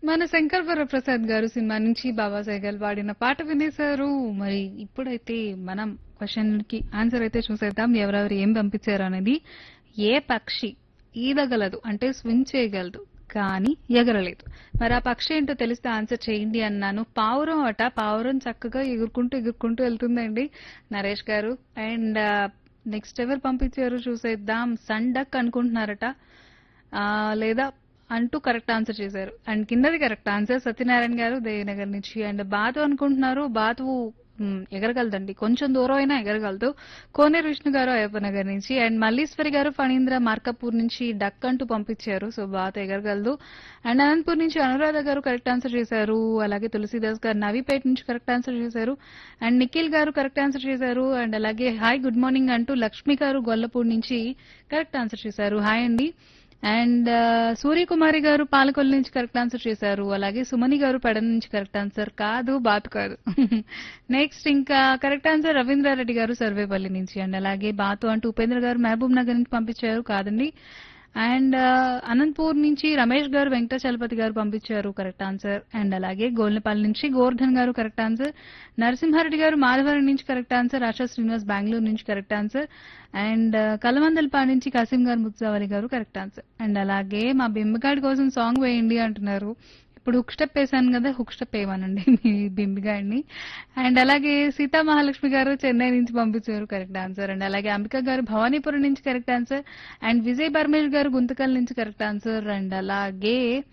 మన శంకర్ వరప్రసాద్ గారు సినిమా నుంచి బాబా సైగల్ పాడిన పాట వినేశారు మరి ఇప్పుడైతే మనం క్వశ్చన్ కి ఆన్సర్ అయితే చూసేద్దాం ఎవరెవరు ఏం పంపించారు అనేది ఏ పక్షి ఈదగలదు అంటే స్విమ్ చేయగలదు కానీ ఎగరలేదు మరి ఆ పక్షి ఏంటో తెలిస్తే ఆన్సర్ చేయండి అన్నాను పావురం అట పావురం చక్కగా ఎగురుకుంటూ ఎగురుకుంటూ వెళ్తుందండి నరేష్ గారు అండ్ నెక్స్ట్ ఎవరు పంపించారు చూసేద్దాం సన్ డక్ అనుకుంటున్నారట ఆ, లేదా అంటూ కరెక్ట్ ఆన్సర్ చేశారు అండ్ కిందది కరెక్ట్ ఆన్సర్ సత్యనారాయణ గారు దేవినగర్ నుంచి అండ్ బాతు అనుకుంటున్నారు బాతు మ్, ఎగరగలదండి కొంచెం దూరం అయినా ఎగరగలదు కోనేరు విష్ణు గారు అయ్యప్ప నగర్ నుంచి అండ్ మల్లీశ్వరి గారు ఫణీంద్ర మార్కపూర్ నుంచి డక్ అంటూ పంపించారు సో బాతు ఎగరగలదు అండ్ అనంతపూర్ నుంచి అనురాధ గారు కరెక్ట్ ఆన్సర్ చేశారు అలాగే తులసిదాస్ గారు నవీపేట నుంచి కరెక్ట్ ఆన్సర్ చేశారు and Nikhil garu correct answer చేశారు అండ్ అలాగే హాయ్ గుడ్ మార్నింగ్ అంటూ లక్ష్మి గారు గొల్లపూడి నుంచి కరెక్ట్ ఆన్సర్ చేశారు హాయ్ అండి అండ్ సూర్యకుమారి గారు పాలకొల్లు నుంచి కరెక్ట్ ఆన్సర్ చేశారు అలాగే సుమని గారు పెడ నుంచి కరెక్ట్ ఆన్సర్ కాదు బాతు కాదు నెక్స్ట్ ఇంకా కరెక్ట్ ఆన్సర్ రవీంద్రారెడ్డి గారు సర్వేపల్లి నుంచి అండ్ అలాగే బాతు అంటూ ఉపేంద్ర గారు మహబూబ్ నగర్ నుంచి పంపించారు కాదండి అండ్ అనంతపూర్ నుంచి రమేష్ గారు వెంకటాచలపతి గారు పంపించారు కరెక్ట్ ఆన్సర్ అండ్ అలాగే గోల్నపల్లి నుంచి గోవర్ధన్ గారు కరెక్ట్ ఆన్సర్ నరసింహారెడ్డి గారు మాధవరం నుంచి కరెక్ట్ ఆన్సర్ ఆశా శ్రీనివాస్ బెంగళూరు నుంచి కరెక్ట్ ఆన్సర్ అండ్ కలమందలపా నుంచి కాసిం గారు ముత్సావలి గారు కరెక్ట్ ఆన్సర్ అండ్ అలాగే మా బింబగాడి కోసం సాంగ్ వేయండి అంటున్నారు ఇప్పుడు హుక్ స్టెప్ వేసాను కదా హుక్ స్టెప్ వేయమనండి మీ బింబిగాడిని అండ్ అలాగే సీతా మహాలక్ష్మి గారు చెన్నై నుంచి పంపించారు కరెక్ట్ ఆన్సర్ అండ్ అలాగే అంబిక గారు భవానీపురం నుంచి correct answer and Vijay Barmesh garu Guntakal నుంచి కరెక్ట్ ఆన్సర్ అండ్ అలాగే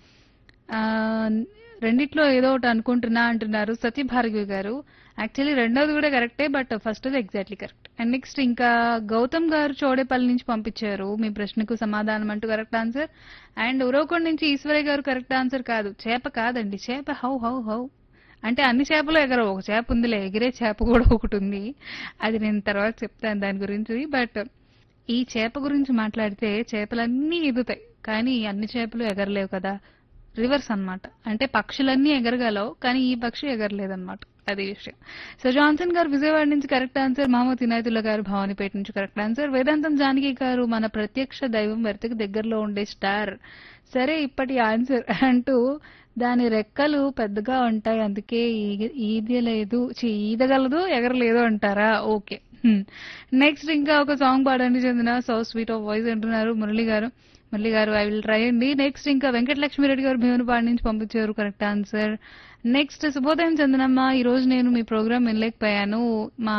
ఆ, రెండిట్లో ఏదో ఒకటి అనుకుంటున్నా అంటున్నారు సత్యభార్గవి గారు యాక్చువల్లీ రెండోది కూడా కరెక్టే but first exactly correct and next ఇంకా గౌతమ్ గారు చోడేపల్లి నుంచి పంపించారు మీ ప్రశ్నకు సమాధానం అంటూ కరెక్ట్ ఆన్సర్ అండ్ ఉరవకొండ నుంచి ఈశ్వరయ్య గారు కరెక్ట్ ఆన్సర్ కాదు చేప కాదండి చేప హౌ హౌ హౌ అంటే అన్ని చేపలు ఎగరవు ఒక చేప ఉందిలే ఎగిరే చేప కూడా ఒకటి ఉంది అది నేను తర్వాత చెప్తాను దాని గురించి బట్ ఈ చేప గురించి మాట్లాడితే చేపలన్నీ ఎగుతాయి కానీ అన్ని చేపలు ఎగరలేవు కదా రివర్స్ అన్నమాట అంటే పక్షులన్నీ ఎగరగలవు కానీ ఈ పక్షి ఎగరలేదన్నమాట అది విషయం సో జాన్సన్ గారు విజయవాడ నుంచి కరెక్ట్ ఆన్సర్ మహమ్మద్ ఇనాయతుల్లా గారు భవానీపేట నుంచి కరెక్ట్ ఆన్సర్ వేదాంతం జానకి గారు మన ప్రత్యక్ష దైవం వెర్తకు దగ్గరలో ఉండే స్టార్ సరే ఇప్పటి ఆన్సర్ అంటూ దాని రెక్కలు పెద్దగా ఉంటాయి అందుకే ఈగ- ఈదలేదు ఛీ, ఈదగలదు ఎగరలేదు అంటారా ఓకే నెక్స్ట్ ఇంకా ఒక సాంగ్ పాడండి చెందిన సో స్వీట్ ఆఫ్ వాయిస్ అంటున్నారు Murali garu Murali garu I will try అండి నెక్స్ట్ ఇంకా వెంకటలక్ష్మిరెడ్డి గారు భీమునిపాడు నుంచి పంపించారు కరెక్ట్ ఆన్సర్ నెక్స్ట్ శుభోదయం చందనమ్మ ఈ రోజు నేను మీ ప్రోగ్రామ్ వినలేకపోయాను మా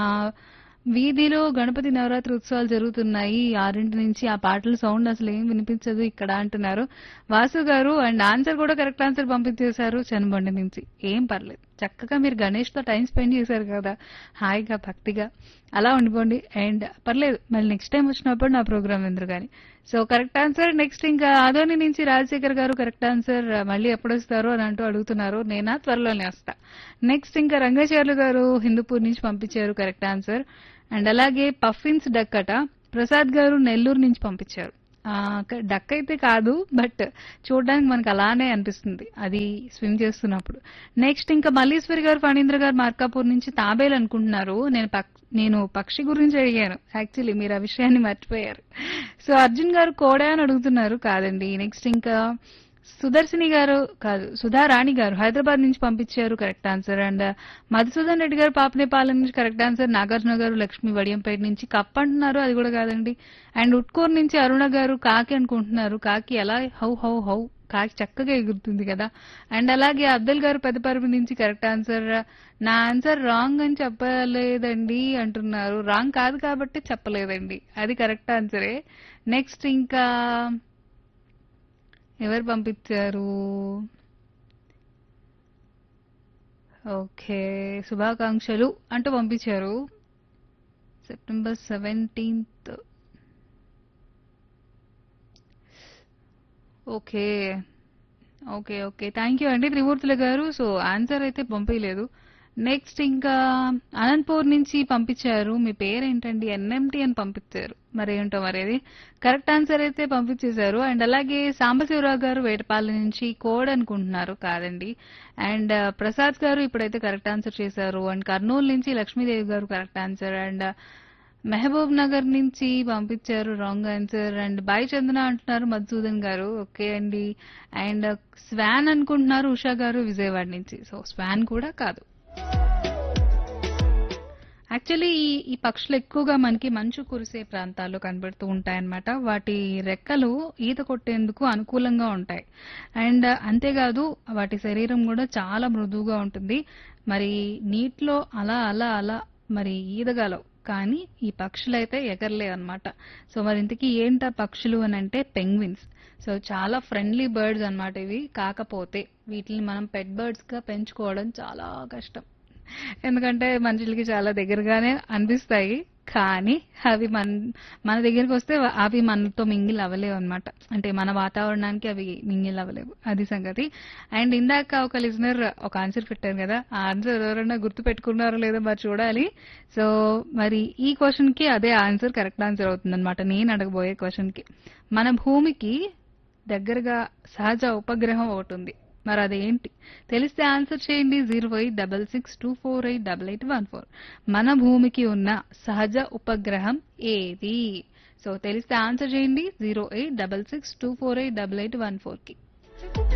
వీధిలో గణపతి నవరాత్రి ఉత్సవాలు జరుగుతున్నాయి ఆరింటి నుంచి ఆ పాటల సౌండ్ అసలు ఏం వినిపించదు ఇక్కడ అంటున్నారు వాసు గారు అండ్ ఆన్సర్ కూడా కరెక్ట్ ఆన్సర్ పంపించేశారు చనుబండి నుంచి ఏం పర్లేదు చక్కగా మీరు గణేష్ తో టైం స్పెండ్ చేశారు కదా హాయిగా భక్తిగా అలా ఉండిపోండి అండ్ పర్లేదు మళ్ళీ నెక్స్ట్ టైం వచ్చినప్పుడు నా ప్రోగ్రామ్ ఎందుకు కానీ సో కరెక్ట్ ఆన్సర్ నెక్స్ట్ ఇంకా ఆదోని నుంచి రాజశేఖర్ గారు కరెక్ట్ ఆన్సర్ మళ్ళీ ఎప్పుడు వస్తారు అని అంటూ అడుగుతున్నారు నేనా త్వరలోనే వస్తా నెక్స్ట్ ఇంకా రంగచార్లు గారు హిందూపూర్ నుంచి పంపించారు కరెక్ట్ ఆన్సర్ అండ్ అలాగే పఫిన్స్ డక్ అట ప్రసాద్ గారు నెల్లూరు నుంచి పంపించారు ఆ, క- డక్ అయితే కాదు బట్ చూడడానికి మనకు అలానే అనిపిస్తుంది అది స్విమ్ చేస్తున్నప్పుడు నెక్స్ట్ ఇంకా మల్లీశ్వరి గారు ఫణీంద్ర గారు మార్కాపూర్ నుంచి తాబేలు అనుకుంటున్నారు నేను పక్- నేను పక్షి గురించి అడిగాను యాక్చువల్లీ మీరు ఆ విషయాన్ని మర్చిపోయారు సో అర్జున్ గారు కోడా అని అడుగుతున్నారు కాదండి నెక్స్ట్ ఇంకా సుదర్శిని గారు కాదు సుధా రాణి గారు హైదరాబాద్ నుంచి పంపించారు correct answer and Madhusudan Reddy garu Papanepalem నుంచి కరెక్ట్ ఆన్సర్ నాగార్జున గారు లక్ష్మి వడియంపేట నుంచి కప్ అంటున్నారు అది కూడా కాదండి అండ్ ఉట్కూరు నుంచి అరుణ గారు కాకి అనుకుంటున్నారు కాకి ఎలా హౌ హౌ హౌ కాకి చక్కగా ఎగురుతుంది కదా అండ్ అలాగే అబ్దుల్ గారు పెద్దపరుపు నుంచి కరెక్ట్ ఆన్సర్ నా ఆన్సర్ రాంగ్ అని చెప్పలేదండి అంటున్నారు రాంగ్ కాదు కాబట్టి చెప్పలేదండి అది కరెక్ట్ ఆన్సరే నెక్స్ట్ ఇంకా ఎవరు పంపించారు ఓకే శుభాకాంక్షలు అంటూ పంపించారు September seventeenth okay okay okay thank you అండి త్రిమూర్తుల గారు సో ఆన్సర్ అయితే పంపించలేదు నెక్స్ట్ ఇంకా అనంతపూర్ నుంచి పంపించారు మీ పేరేంటండి ఎన్ఎంటి అని పంపించారు మరి ఏంటో మరి అది కరెక్ట్ ఆన్సర్ అయితే పంపించేశారు అండ్ అలాగే సాంబశివరావు గారు వేటపాలెం నుంచి కోడ్ అనుకుంటున్నారు కాదండి అండ్ ప్రసాద్ గారు ఇప్పుడైతే కరెక్ట్ ఆన్సర్ చేశారు అండ్ కర్నూలు నుంచి Lakshmidevi garu correct answer and Mahabubnagar నుంచి పంపించారు wrong answer and bye Chandana అంటున్నారు మధుసూదన్ గారు ఓకే అండి అండ్ స్వాన్ అనుకుంటున్నారు ఉషా గారు విజయవాడ నుంచి సో స్వాన్ కూడా కాదు యాక్చువల్లీ ఈ ఈ పక్షులు ఎక్కువగా మనకి మంచు కురిసే ప్రాంతాల్లో కనబడుతూ ఉంటాయన్నమాట వాటి రెక్కలు ఈత కొట్టేందుకు అనుకూలంగా ఉంటాయి అండ్ అంతేకాదు వాటి శరీరం కూడా చాలా మృదువుగా ఉంటుంది మరి నీటిలో అలా అలా అలా మరి ఈదగలవు కానీ ఈ పక్షులైతే ఎగరలేవు అనమాట సో మరి ఇంతకీ ఏంటా పక్షులు అని అంటే పెంగ్విన్స్ సో చాలా ఫ్రెండ్లీ బర్డ్స్ అన్నమాట ఇవి కాకపోతే వీటిని మనం పెట్ బర్డ్స్ గా పెంచుకోవడం చాలా కష్టం ఎందుకంటే మనుషులకి చాలా దగ్గరగానే అనిపిస్తాయి కానీ అవి మన మన దగ్గరికి వస్తే అవి మనతో మింగిల్ అవ్వలేవు అనమాట అంటే మన వాతావరణానికి అవి మింగిల్ అవ్వలేవు అది సంగతి అండ్ ఇందాక ఒక లిజనర్ ఒక ఆన్సర్ పెట్టారు కదా ఆ ఆన్సర్ ఎవరైనా గుర్తు పెట్టుకున్నారో లేదో మరి చూడాలి సో మరి ఈ క్వశ్చన్ కి అదే ఆన్సర్ కరెక్ట్ ఆన్సర్ అవుతుంది అనమాట నేను అడగబోయే క్వశ్చన్ కి మన భూమికి దగ్గరగా సహజ ఉపగ్రహం ఒకటి ఉంది మరి అదేంటి తెలిస్తే ఆన్సర్ చేయండి zero eight double six two four eight double eight one four మన భూమికి ఉన్న సహజ ఉపగ్రహం ఏది సో తెలిస్తే ఆన్సర్ చేయండి zero eight double six two four eight double eight one four కి